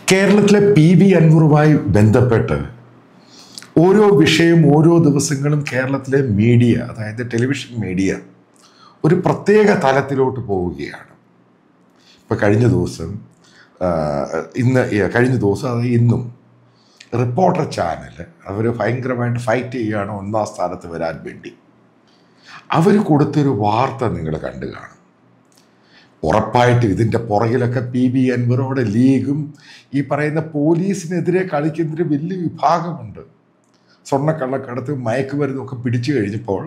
കേരളത്തിലെ P V അൻവറുമായി ബന്ധപ്പെട്ട് ഓരോ വിഷയം ഓരോ ദിവസങ്ങളും കേരളത്തിലെ മീഡിയ അതായത് ടെലിവിഷൻ മീഡിയ ഒരു പ്രത്യേക തലത്തിലോട്ട് പോവുകയാണ് ഇപ്പം കഴിഞ്ഞ ദിവസം ആ, ഇന്ന് ഏ, കഴിഞ്ഞ ദിവസം അതായത് ഇന്നും റിപ്പോർട്ടർ ചാനൽ അവർ ഭയങ്കരമായിട്ട് ഫൈറ്റ് ചെയ്യുകയാണ് ഒന്നാം സ്ഥാനത്ത് വരാൻ വേണ്ടി അവർ കൊടുത്തൊരു വാർത്ത നിങ്ങൾ കണ്ടു കാണും ഉറപ്പായിട്ട് ഇതിൻ്റെ പുറകിലൊക്കെ പി ബി അൻവറോടെ ലീഗും ഈ പറയുന്ന പോലീസിനെതിരെ കളിക്കുന്നൊരു വലിയ വിഭാഗമുണ്ട് സ്വർണ്ണക്കള്ളക്കടത്ത് മയക്കുമരുന്നും ഒക്കെ പിടിച്ചു കഴിഞ്ഞപ്പോൾ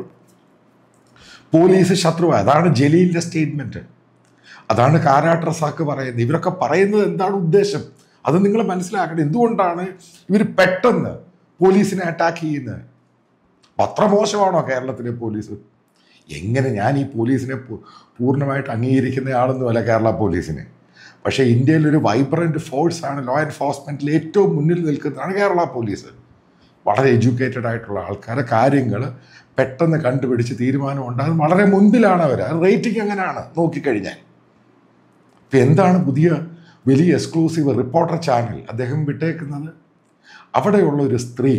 പോലീസ് ശത്രു അതാണ് ജലീലിൻ്റെ സ്റ്റേറ്റ്മെൻറ്റ് അതാണ് കാരാട്ട് റസാക്ക് പറയുന്നത് ഇവരൊക്കെ പറയുന്നത് എന്താണ് ഉദ്ദേശം അത് നിങ്ങൾ മനസ്സിലാക്കണം എന്തുകൊണ്ടാണ് ഇവർ പെട്ടെന്ന് പോലീസിനെ അറ്റാക്ക് ചെയ്യുന്നത് അത്ര മോശമാണോ കേരളത്തിലെ പോലീസ് എങ്ങനെ ഞാൻ ഈ പോലീസിനെ പൂ- പൂർണ്ണമായിട്ട് അംഗീകരിക്കുന്ന ആളൊന്നുമല്ല കേരള പോലീസിനെ പക്ഷേ ഇന്ത്യയിൽ ഒരു വൈബ്രൻറ്റ് ഫോഴ്സാണ് ലോ എൻഫോഴ്സ്മെൻറ്റിൽ ഏറ്റവും മുന്നിൽ നിൽക്കുന്നതാണ് കേരള പോലീസ് വളരെ എഡ്യൂക്കേറ്റഡ് ആയിട്ടുള്ള ആൾക്കാരെ കാര്യങ്ങൾ പെട്ടെന്ന് കണ്ടുപിടിച്ച് തീരുമാനം ഉണ്ടാകും വളരെ മുൻപിലാണ് അവർ റേറ്റിംഗ് എങ്ങനെയാണ് നോക്കിക്കഴിഞ്ഞാൽ ഇപ്പം എന്താണ് പുതിയ വലിയ എക്സ്ക്ലൂസീവ് റിപ്പോർട്ടർ ചാനൽ അദ്ദേഹം വിട്ടേക്കുന്നത് അവിടെയുള്ള ഒരു സ്ത്രീ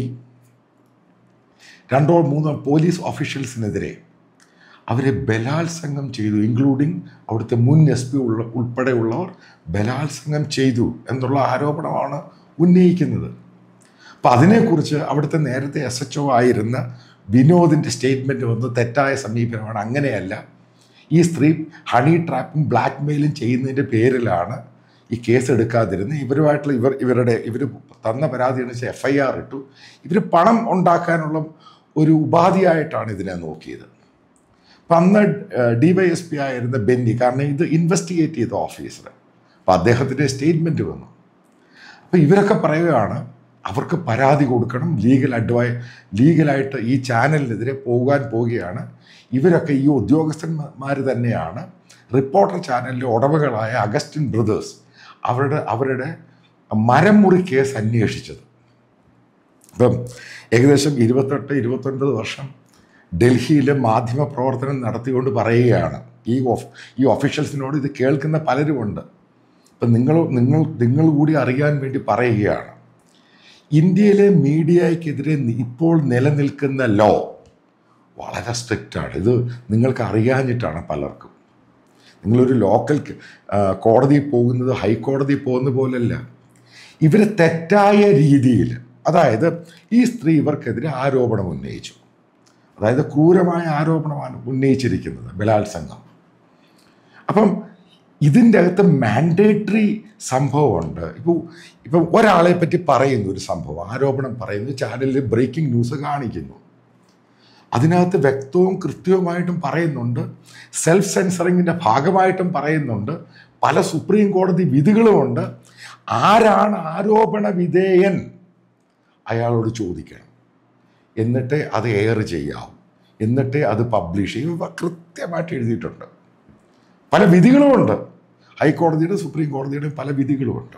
രണ്ടോ മൂന്നോ പോലീസ് ഓഫീഷ്യൽസിനെതിരെ അവരെ ബലാത്സംഗം ചെയ്തു ഇൻക്ലൂഡിങ് അവിടുത്തെ മുൻ എസ് പി ഉള്ള ഉൾപ്പെടെയുള്ളവർ ബലാത്സംഗം ചെയ്തു എന്നുള്ള ആരോപണമാണ് ഉന്നയിക്കുന്നത് അപ്പം അതിനെക്കുറിച്ച് അവിടുത്തെ നേരത്തെ എസ് എച്ച് ഒ ആയിരുന്ന വിനോദിൻ്റെ സ്റ്റേറ്റ്മെൻറ്റ് വന്ന് തെറ്റായ സമീപനമാണ് അങ്ങനെയല്ല ഈ സ്ത്രീ ഹണി ട്രാപ്പും ബ്ലാക്ക് മെയിലും ചെയ്യുന്നതിൻ്റെ പേരിലാണ് ഈ കേസ് എടുക്കാതിരുന്നത് ഇവരുമായിട്ടുള്ള ഇവർ ഇവരുടെ ഇവർ തന്ന പരാതി അനുസരിച്ച് എഫ് ഐ ആർ ഇട്ടു ഇവർ പണം ഉണ്ടാക്കാനുള്ള ഒരു ഉപാധിയായിട്ടാണ് ഇതിനെ നോക്കിയത് അപ്പം അന്ന് ഡി വൈ എസ് പി ആയിരുന്ന ബെന്നി കാരണം ഇത് ഇൻവെസ്റ്റിഗേറ്റ് ചെയ്ത ഓഫീസർ അപ്പം അദ്ദേഹത്തിൻ്റെ സ്റ്റേറ്റ്മെൻറ്റ് വന്നു അപ്പം ഇവരൊക്കെ പറയുകയാണ് അവർക്ക് പരാതി കൊടുക്കണം ലീഗൽ അഡ്വൈ ലീഗലായിട്ട് ഈ ചാനലിനെതിരെ പോകാൻ പോവുകയാണ് ഇവരൊക്കെ ഈ ഉദ്യോഗസ്ഥന്മാർ തന്നെയാണ് റിപ്പോർട്ടർ ചാനലിലെ ഉടമകളായ അഗസ്റ്റിൻ ബ്രദേഴ്സ് അവരുടെ അവരുടെ മരം മുറി കേസ് അന്വേഷിച്ചത് അപ്പം ഏകദേശം ഇരുപത്തെട്ട് ഇരുപത്തൊൻപത് വർഷം ഡൽഹിയിൽ മാധ്യമ പ്രവർത്തനം നടത്തിക്കൊണ്ട് പറയുകയാണ് ഈ ഓഫ് ഈ ഒഫീഷ്യൽസിനോട് ഇത് കേൾക്കുന്ന പലരുമുണ്ട് അപ്പം നിങ്ങൾ നിങ്ങൾ നിങ്ങൾ കൂടി അറിയാൻ വേണ്ടി പറയുകയാണ് ഇന്ത്യയിലെ മീഡിയയ്ക്കെതിരെ നി- ഇപ്പോൾ നിലനിൽക്കുന്ന ലോ വളരെ സ്ട്രിക്റ്റാണ് ഇത് നിങ്ങൾക്ക് അറിയാഞ്ഞിട്ടാണ് പലർക്കും നിങ്ങളൊരു ലോക്കൽ ക- ആ, കോടതിയിൽ പോകുന്നത് ഹൈക്കോടതിയിൽ പോകുന്ന പോലല്ല ഇവർ തെറ്റായ രീതിയിൽ അതായത് ഈ സ്ത്രീ ഇവർക്കെതിരെ ആരോപണം ഉന്നയിച്ചു അതായത് ക്രൂരമായ ആരോപണമാണ് ഉന്നയിച്ചിരിക്കുന്നത് ബലാത്സംഗം അപ്പം ഇതിൻ്റെ അകത്ത് മാൻഡേറ്ററി സംഭവമുണ്ട് ഇപ്പോൾ ഇപ്പം ഒരാളെ പറ്റി പറയുന്നു ഒരു സംഭവം ആരോപണം പറയുന്നു ചാനലിൽ ബ്രേക്കിംഗ് ന്യൂസ് കാണിക്കുന്നു അതിനകത്ത് വ്യക്തവും കൃത്യവുമായിട്ടും പറയുന്നുണ്ട് സെൽഫ് സെൻസറിങ്ങിൻ്റെ ഭാഗമായിട്ടും പറയുന്നുണ്ട് പല സുപ്രീം കോടതി വിധികളുമുണ്ട് ആരാണ് ആരോപണ വിധേയൻ അയാളോട് ചോദിക്കണം എന്നിട്ടേ അത് എയർ ചെയ്യാവൂ എന്നിട്ടേ അത് പബ്ലിഷ് ചെയ്യും ഇവ കൃത്യമായിട്ട് എഴുതിയിട്ടുണ്ട് പല വിധികളുമുണ്ട് ഹൈക്കോടതിയുടെ സുപ്രീം കോടതിയുടെയും പല വിധികളുമുണ്ട്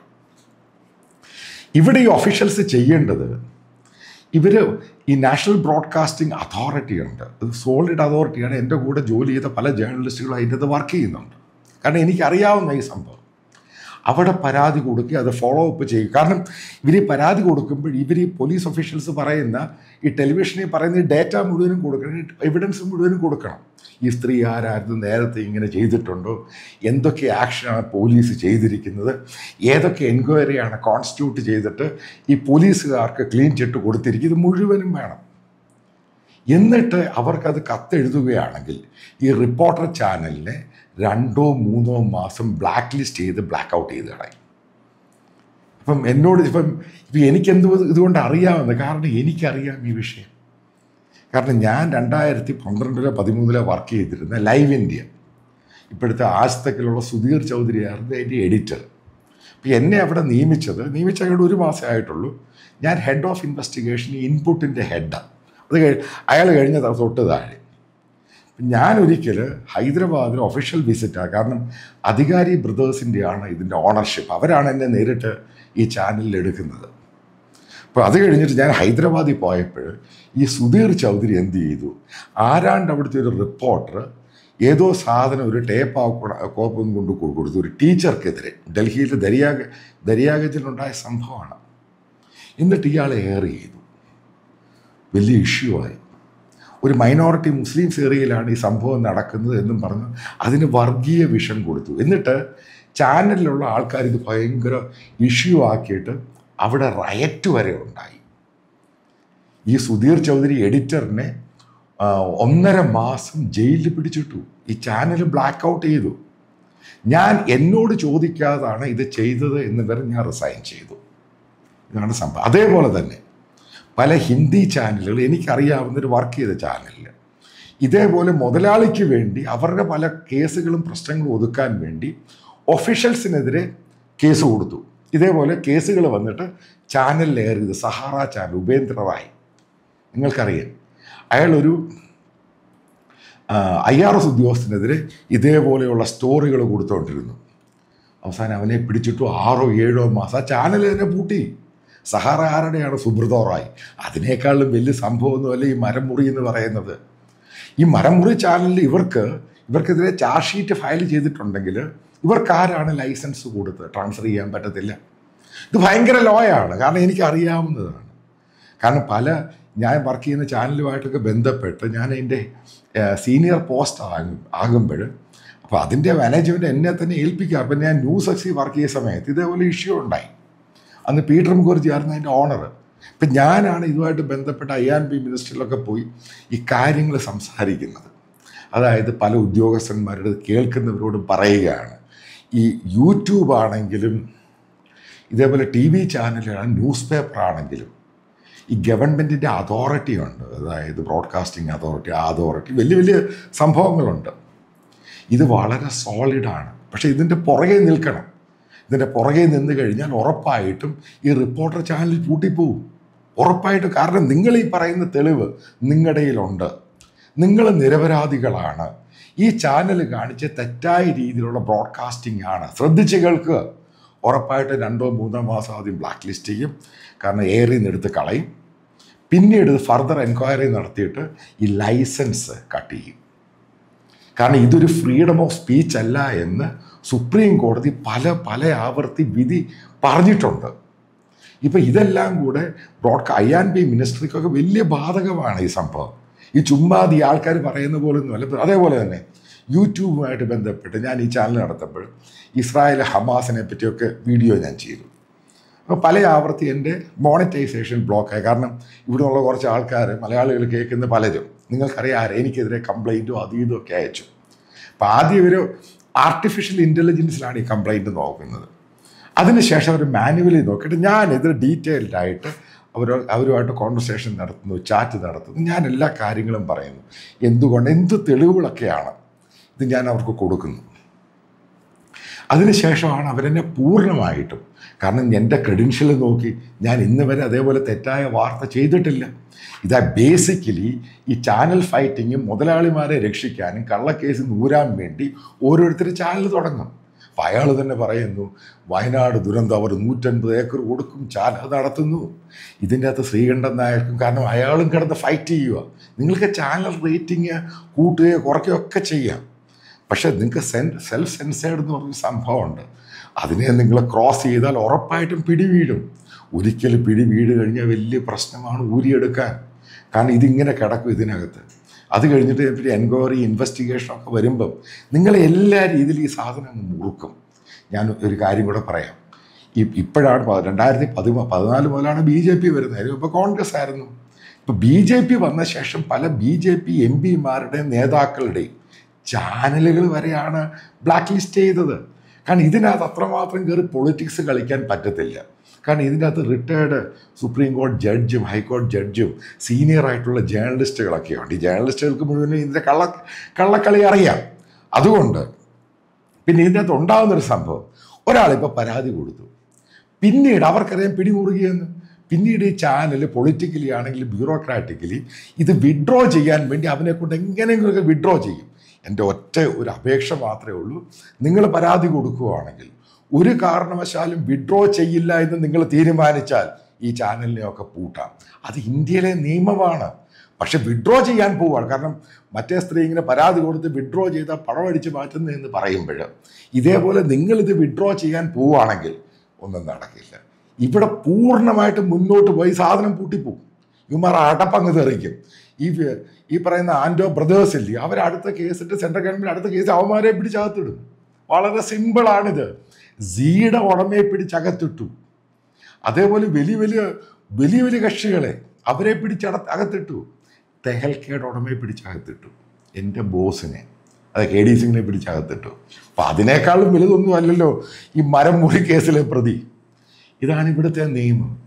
ഇവിടെ ഈ ഒഫീഷ്യൽസ് ചെയ്യേണ്ടത് ഇവർ ഈ നാഷണൽ ബ്രോഡ്കാസ്റ്റിംഗ് അതോറിറ്റി ഉണ്ട് അത് സോളിഡ് അതോറിറ്റിയാണ് എൻ്റെ കൂടെ ജോലി ചെയ്ത പല ജേർണലിസ്റ്റുകളും അതിൻ്റെ അത് വർക്ക് ചെയ്യുന്നുണ്ട് കാരണം എനിക്കറിയാവുന്ന ഈ സംഭവം അവിടെ പരാതി കൊടുക്കുക അത് ഫോളോ അപ്പ് ചെയ്യും കാരണം ഇവർ ഈ പരാതി കൊടുക്കുമ്പോൾ ഇവർ ഈ പോലീസ് ഒഫീഷ്യൽസ് പറയുന്ന ഈ ടെലിവിഷനിൽ പറയുന്ന ഈ ഡേറ്റ മുഴുവനും കൊടുക്കണം എവിഡൻസ് മുഴുവനും കൊടുക്കണം ഈ സ്ത്രീ ആരായിരുന്നു നേരത്തെ ഇങ്ങനെ ചെയ്തിട്ടുണ്ടോ എന്തൊക്കെ ആക്ഷനാണ് പോലീസ് ചെയ്തിരിക്കുന്നത് ഏതൊക്കെ എൻക്വയറിയാണ് കോൺസ്റ്റിറ്റ്യൂട്ട് ചെയ്തിട്ട് ഈ പോലീസുകാർക്ക് ക്ലീൻ ചിട്ട് കൊടുത്തിരിക്കുന്നത് മുഴുവനും വേണം എന്നിട്ട് അവർക്കത് കത്തെഴുതുകയാണെങ്കിൽ ഈ റിപ്പോർട്ടർ ചാനലിനെ രണ്ടോ മൂന്നോ മാസം ബ്ലാക്ക് ലിസ്റ്റ് ചെയ്ത് ബ്ലാക്ക് ഔട്ട് ചെയ്ത് കളയും അപ്പം എന്നോട് ഇപ്പം ഇപ്പം എനിക്കെന്ത് ഇതുകൊണ്ട് അറിയാമെന്ന് കാരണം എനിക്കറിയാം ഈ വിഷയം കാരണം ഞാൻ രണ്ടായിരത്തി പന്ത്രണ്ടിലോ പതിമൂന്നിലോ വർക്ക് ചെയ്തിരുന്ന ലൈവ് ഇന്ത്യ ഇപ്പോഴത്തെ ആസ്തക്കിലുള്ള സുധീർ ചൗധരിയായിരുന്നു എൻ്റെ എഡിറ്റർ അപ്പം എന്നെ അവിടെ നിയമിച്ചത് നിയമിച്ച അങ്ങോട്ട് ഒരു മാസമേ ആയിട്ടുള്ളൂ ഞാൻ ഹെഡ് ഓഫ് ഇൻവെസ്റ്റിഗേഷൻ ഇൻപുട്ടിൻ്റെ ഹെഡാണ് അത് കഴി അയാൾ കഴിഞ്ഞ ത- തൊട്ട് താഴെ ഞാൻ ഒരിക്കൽ ഹൈദരാബാദിൽ ഒഫീഷ്യൽ വിസിറ്റാണ് കാരണം അധികാരി ബ്രദേഴ്സിൻ്റെയാണ് ഇതിൻ്റെ ഓണർഷിപ്പ് അവരാണ് എന്നെ നേരിട്ട് ഈ ചാനലിൽ എടുക്കുന്നത് അപ്പോൾ അത് കഴിഞ്ഞിട്ട് ഞാൻ ഹൈദരാബാദിൽ പോയപ്പോൾ ഈ സുധീർ ചൗധരി എന്ത് ചെയ്തു ആരാണ്ട് അവിടുത്തെ ഒരു റിപ്പോർട്ടർ ഏതോ സാധനം ഒരു ടേപ്പ് കോപ്പം കൊണ്ട് കൊ- കൊടുത്തു ഒരു ടീച്ചർക്കെതിരെ ഡൽഹിയിൽ ദരിയാഗ ദരിയാഗത്തിലുണ്ടായ സംഭവമാണ് എന്നിട്ട് ഇയാളെ എയർ ചെയ്തു വലിയ ഇഷ്യൂ ആയി ഒരു മൈനോറിറ്റി മുസ്ലിംസ് ഏരിയയിലാണ് ഈ സംഭവം നടക്കുന്നത് എന്നും പറഞ്ഞ് അതിന് വർഗീയ വിഷം കൊടുത്തു എന്നിട്ട് ചാനലിലുള്ള ആൾക്കാർ ഇത് ഭയങ്കര ഇഷ്യൂ ആക്കിയിട്ട് അവിടെ റയറ്റ് വരെ ഉണ്ടായി ഈ സുധീർ ചൗധരി എഡിറ്ററിനെ ആ, ഒന്നര മാസം ജയിലിൽ പിടിച്ചിട്ടു ഈ ചാനൽ ബ്ലാക്ക് ഔട്ട് ചെയ്തു ഞാൻ എന്നോട് ചോദിക്കാതാണ് ഇത് ചെയ്തത് എന്ന് പറഞ്ഞ് ഞാൻ റിസൈൻ ചെയ്തു ഇതാണ് സംഭവം അതേപോലെ തന്നെ പല ഹിന്ദി ചാനലുകൾ എനിക്കറിയാവുന്നൊരു വർക്ക് ചെയ്ത ചാനലിൽ ഇതേപോലെ മുതലാളിക്ക് വേണ്ടി അവരുടെ പല കേസുകളും പ്രശ്നങ്ങളും ഒതുക്കാൻ വേണ്ടി ഒഫീഷ്യൽസിനെതിരെ കേസ് കൊടുത്തു ഇതേപോലെ കേസുകൾ വന്നിട്ട് ചാനലിൽ ഏർ ചെയ്ത് സഹാറ ചാനൽ ഉപേന്ദ്ര റായ് നിങ്ങൾക്കറിയാം അയാളൊരു ഐ ആർ എസ് ഉദ്യോഗസ്ഥനെതിരെ ഇതേപോലെയുള്ള സ്റ്റോറികൾ കൊടുത്തുകൊണ്ടിരുന്നു അവസാനം അവനെ പിടിച്ചിട്ടു ആറോ ഏഴോ മാസം ആ ചാനൽ തന്നെ പൂട്ടി സഹാറ ആരുടെയാണ് സുബ്രതോ റായ് അതിനേക്കാളും വലിയ സംഭവമൊന്നുമല്ല ഈ മരമുറി എന്ന് പറയുന്നത് ഈ മരമുറി ചാനലിൽ ഇവർക്ക് ഇവർക്കെതിരെ ചാർജ് ഷീറ്റ് ഫയൽ ചെയ്തിട്ടുണ്ടെങ്കിൽ ഇവർക്ക് ആരാണ് ലൈസൻസ് കൊടുത്തത് ട്രാൻസ്ഫർ ചെയ്യാൻ പറ്റത്തില്ല ഇത് ഭയങ്കര ലോയാണ് കാരണം എനിക്ക് അറിയാവുന്നതാണ് കാരണം പല ഞാൻ വർക്ക് ചെയ്യുന്ന ചാനലുമായിട്ടൊക്കെ ബന്ധപ്പെട്ട് ഞാൻ എൻ്റെ സീനിയർ പോസ്റ്റ് ആകും ആകുമ്പോൾ അപ്പോൾ അതിൻ്റെ മാനേജ്മെൻറ്റ് എന്നെ തന്നെ ഏൽപ്പിക്കുക അപ്പം ഞാൻ ന്യൂസ് എക്സി വർക്ക് ചെയ്ത സമയത്ത് ഇതേപോലെ ഇഷ്യൂ ഉണ്ടായി അന്ന് പീറ്റർ മുഖർജി ആയിരുന്നു അതിൻ്റെ ഓണർ ഇപ്പം ഞാനാണ് ഇതുമായിട്ട് ബന്ധപ്പെട്ട ഐ ആൻ ബി മിനിസ്റ്ററിലൊക്കെ പോയി ഈ കാര്യങ്ങൾ സംസാരിക്കുന്നത് അതായത് പല ഉദ്യോഗസ്ഥന്മാരുടെ കേൾക്കുന്നവരോട് പറയുകയാണ് ഈ യൂട്യൂബ് ആണെങ്കിലും ഇതേപോലെ ടി വി ചാനലുകളാണ് ന്യൂസ് പേപ്പർ ആണെങ്കിലും ഈ ഗവൺമെൻറ്റിൻ്റെ അതോറിറ്റി ഉണ്ട് അതായത് ബ്രോഡ്കാസ്റ്റിംഗ് അതോറിറ്റി ആ അതോറിറ്റി വലിയ വലിയ സംഭവങ്ങളുണ്ട് ഇത് വളരെ സോളിഡാണ് പക്ഷേ ഇതിൻ്റെ പുറകെ നിൽക്കണം ഇതിൻ്റെ പുറകെ നിന്ന് കഴിഞ്ഞാൽ ഉറപ്പായിട്ടും ഈ റിപ്പോർട്ടർ ചാനൽ പൂട്ടിപ്പോവും ഉറപ്പായിട്ടും കാരണം നിങ്ങൾ ഈ പറയുന്ന തെളിവ് നിങ്ങളുടെയിലുണ്ട് നിങ്ങൾ നിരപരാധികളാണ് ഈ ചാനൽ കാണിച്ച തെറ്റായ രീതിയിലുള്ള ബ്രോഡ്കാസ്റ്റിംഗ് ആണ് ശ്രദ്ധിച്ച് കേൾക്കുക ഉറപ്പായിട്ട് രണ്ടോ മൂന്നോ മാസം ആദ്യം ബ്ലാക്ക് ലിസ്റ്റ് ചെയ്യും കാരണം എയറിൽ നിന്ന് എടുത്ത് കളയും പിന്നീട് ഫർദർ എൻക്വയറി നടത്തിയിട്ട് ഈ ലൈസൻസ് കട്ട് ചെയ്യും കാരണം ഇതൊരു ഫ്രീഡം ഓഫ് സ്പീച്ച് അല്ല എന്ന് സുപ്രീം കോടതി പല പല ആവർത്തി വിധി പറഞ്ഞിട്ടുണ്ട് ഇപ്പം ഇതെല്ലാം കൂടെ ബ്രോഡ്കാ ഐ ആൻ ബി മിനിസ്ട്രിക്കൊക്കെ വലിയ ബാധകമാണ് ഈ സംഭവം ഈ ചുമ്മാതെ ഈ ആൾക്കാർ പറയുന്ന പോലെ ഒന്നുമല്ല അതേപോലെ തന്നെ യൂട്യൂബുമായിട്ട് ബന്ധപ്പെട്ട് ഞാൻ ഈ ചാനൽ നടത്തുമ്പോൾ ഇസ്രായേൽ ഹമാസിനെ പറ്റിയൊക്കെ വീഡിയോ ഞാൻ ചെയ്തു അപ്പോൾ പല ആവർത്തി എൻ്റെ മോണിറ്റൈസേഷൻ ബ്ലോക്കായി കാരണം ഇവിടെ നിന്നുള്ള കുറച്ച് ആൾക്കാർ മലയാളികൾ കേൾക്കുന്ന പലരും നിങ്ങൾക്കറിയാം ആരെ എനിക്കെതിരെ കംപ്ലൈൻറ്റും അതും ഇതും ഒക്കെ അയച്ചു അപ്പോൾ ആദ്യം ഒരു ആർട്ടിഫിഷ്യൽ ഇൻ്റലിജൻസിലാണ് ഈ കംപ്ലൈൻറ്റ് നോക്കുന്നത് അതിനുശേഷം അവർ മാനുവലി നോക്കിയിട്ട് ഞാൻ ഇത് ഡീറ്റെയിൽഡ് ആയിട്ട് അവർ അവരുമായിട്ട് കോൺവെർസേഷൻ നടത്തുന്നു ചാറ്റ് നടത്തുന്നു ഞാൻ എല്ലാ കാര്യങ്ങളും പറയുന്നു എന്തുകൊണ്ട് എന്ത് തെളിവുകളൊക്കെയാണ് ഇത് ഞാൻ അവർക്ക് കൊടുക്കുന്നു അതിനുശേഷമാണ് അവരെന്നെ പൂർണ്ണമായിട്ടും കാരണം എൻ്റെ ക്രെഡൻഷ്യൽ നോക്കി ഞാൻ ഇന്ന് വരെ അതേപോലെ തെറ്റായ വാർത്ത ചെയ്തിട്ടില്ല ഇതാ ബേസിക്കലി ഈ ചാനൽ ഫൈറ്റിങ്ങും മുതലാളിമാരെ രക്ഷിക്കാനും കള്ളക്കേസ് നൂരാൻ വേണ്ടി ഓരോരുത്തർ ചാനൽ തുടങ്ങും അപ്പം അയാൾ തന്നെ പറയുന്നു വയനാട് ദുരന്തം അവർ നൂറ്റൻപത് ഏക്കർ കൊടുക്കും ചാനൽ നടത്തുന്നു ഇതിൻ്റെ അകത്ത് ശ്രീകണ്ഠൻ നായർക്കും കാരണം അയാളും കിടന്ന് ഫൈറ്റ് ചെയ്യുക നിങ്ങൾക്ക് ചാനൽ റേറ്റിംഗ് കൂട്ടുകയോ കുറയ്ക്കുകയോ ഒക്കെ ചെയ്യാം പക്ഷേ നിങ്ങൾക്ക് സെൻ സെൽഫ് സെൻസേർഡ് എന്ന് പറഞ്ഞ സംഭവമുണ്ട് അതിനെ നിങ്ങൾ ക്രോസ് ചെയ്താൽ ഉറപ്പായിട്ടും പിടി വീഴും ഒരിക്കൽ പിടി വീട് കഴിഞ്ഞാൽ വലിയ പ്രശ്നമാണ് ഊരിയെടുക്കാൻ കാരണം ഇതിങ്ങനെ കിടക്കും ഇതിനകത്ത് അത് കഴിഞ്ഞിട്ട് പിന്നെ എൻക്വയറി ഇൻവെസ്റ്റിഗേഷൻ ഒക്കെ വരുമ്പം നിങ്ങളെ എല്ലാ രീതിയിലും ഈ സാധനം അങ്ങ് മുറുക്കും ഞാൻ ഒരു കാര്യം കൂടെ പറയാം ഈ ഇപ്പോഴാണ് പ- രണ്ടായിരത്തി പതിമ പതിനാല് മുതലാണ് ബി ജെ പി വരുന്നത് ഇപ്പോൾ കോൺഗ്രസ് ആയിരുന്നു ഇപ്പോൾ ബി ജെ പി വന്ന ശേഷം പല ബി ജെ പി എം പിമാരുടെയും നേതാക്കളുടെയും ചാനലുകൾ വരെയാണ് ബ്ലാക്ക് ലിസ്റ്റ് ചെയ്തത് കാരണം ഇതിനകത്ത് അത്രമാത്രം കയറി പൊളിറ്റിക്സ് കളിക്കാൻ പറ്റത്തില്ല കാരണം ഇതിനകത്ത് റിട്ടയർഡ് സുപ്രീം കോടതി ജഡ്ജും ഹൈക്കോടതി ജഡ്ജും സീനിയർ ആയിട്ടുള്ള ജേർണലിസ്റ്റുകളൊക്കെയുണ്ട് ഈ ജേർണലിസ്റ്റുകൾക്ക് മുഴുവനും ഇതിൻ്റെ കള്ള കള്ളക്കളി അറിയാം അതുകൊണ്ട് പിന്നെ ഇതിനകത്ത് ഉണ്ടാകുന്നൊരു സംഭവം ഒരാളിപ്പോൾ പരാതി കൊടുത്തു പിന്നീട് അവർക്കറിയാം പിടിമുറുകിയെന്ന് പിന്നീട് ഈ ചാനൽ പൊളിറ്റിക്കലി ആണെങ്കിലും ബ്യൂറോക്രാറ്റിക്കലി ഇത് വിഡ്രോ ചെയ്യാൻ വേണ്ടി അവനെ കൊണ്ട് എങ്ങനെയെങ്കിലുമൊക്കെ വിഡ്രോ ചെയ്യും എൻ്റെ ഒറ്റ ഒരു അപേക്ഷ മാത്രമേ ഉള്ളൂ നിങ്ങൾ പരാതി കൊടുക്കുകയാണെങ്കിൽ ഒരു കാരണവശാലും വിഡ്രോ ചെയ്യില്ല എന്ന് നിങ്ങൾ തീരുമാനിച്ചാൽ ഈ ചാനലിനെയൊക്കെ പൂട്ടാം അത് ഇന്ത്യയിലെ നിയമമാണ് പക്ഷെ വിഡ്രോ ചെയ്യാൻ പോവുകയാണ് കാരണം മറ്റേ സ്ത്രീ ഇങ്ങനെ പരാതി കൊടുത്ത് വിഡ്രോ ചെയ്താൽ പണം അടിച്ച് മാറ്റുന്നു എന്ന് പറയുമ്പോൾ ഇതേപോലെ നിങ്ങളിത് വിഡ്രോ ചെയ്യാൻ പോവുകയാണെങ്കിൽ ഒന്നും നടക്കില്ല ഇവിടെ പൂർണ്ണമായിട്ട് മുന്നോട്ട് പോയി സാധനം പൂട്ടിപ്പോവും ഇവന്മാർ അടപ്പങ്ങ് തെറിക്കും ഈ വ- ഈ പറയുന്ന ആൻഡോ ബ്രദേഴ്സ് ഇല്ലേ അവർ അടുത്ത കേസിട്ട് സെൻട്രൽ ഗവൺമെന്റ് അടുത്ത കേസ് അവന്മാരെ പിടിച്ചകത്തിടും വളരെ സിമ്പിളാണിത് സീയുടെ ഉടമയെ പിടിച്ചകത്തിട്ടു അതേപോലെ വലിയ വലിയ വലിയ വലിയ കക്ഷികളെ അവരെ പിടിച്ചട അകത്തിട്ടു തെഹൽക്കയുടെ ഉടമയെ പിടിച്ചകത്തിട്ടു എൻ്റെ ബോസിനെ അത് കെ ഡി സിംഗിനെ പിടിച്ചകത്തിട്ടു അപ്പം അതിനേക്കാളും വലുതൊന്നും അല്ലല്ലോ ഈ മരം മുറി കേസിലെ പ്രതി ഇതാണ് ഇവിടുത്തെ നിയമം